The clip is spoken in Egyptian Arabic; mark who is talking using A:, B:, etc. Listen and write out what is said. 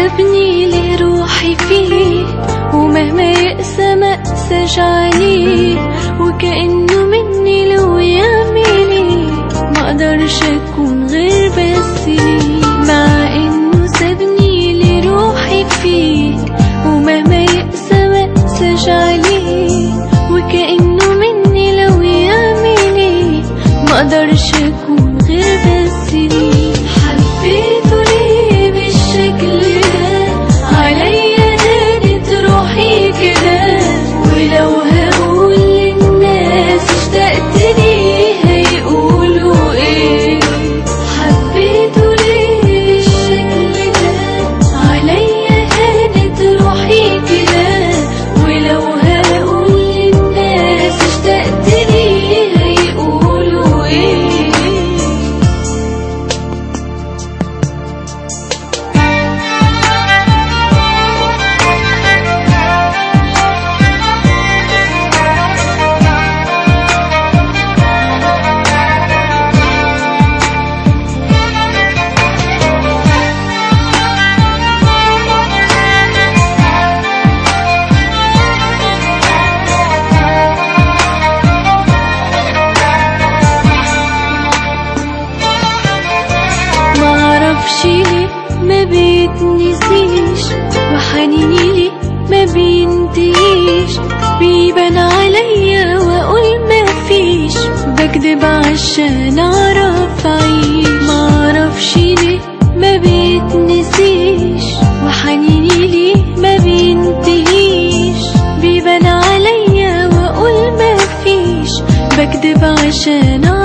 A: سابني لروحي فيه ومهما يقسى ما اقساش عليه وكأنه مني لو يعملي ما اقدرش اكون غير بس ليه مع انه سابني لروحي فيه ومهما يقسى ما اقساش عليه وكأنه مني لو يعملي ما اقدرش اكون غير بس ليه حبيته ليه بالشكل ده عليا هانت روحي كده ولو هقول للناس اشتقت ليه هيقولوا ايه حبيته ليه بالشكل ده عليا هانت روحي كده ولو هقول للناس اشتقت ليه هيقولوا ايه معرفش ليه ما بيتنسيش وحنيني ليه ما بينتهيش بيبان عليا واقول ما فيش بكدب عشان اعرف اعيش معرفش ليه ما بيتنسيش وحنيني ليه ما بينتهيش بيبان عليا واقول ما فيش بكدب عشان اعرف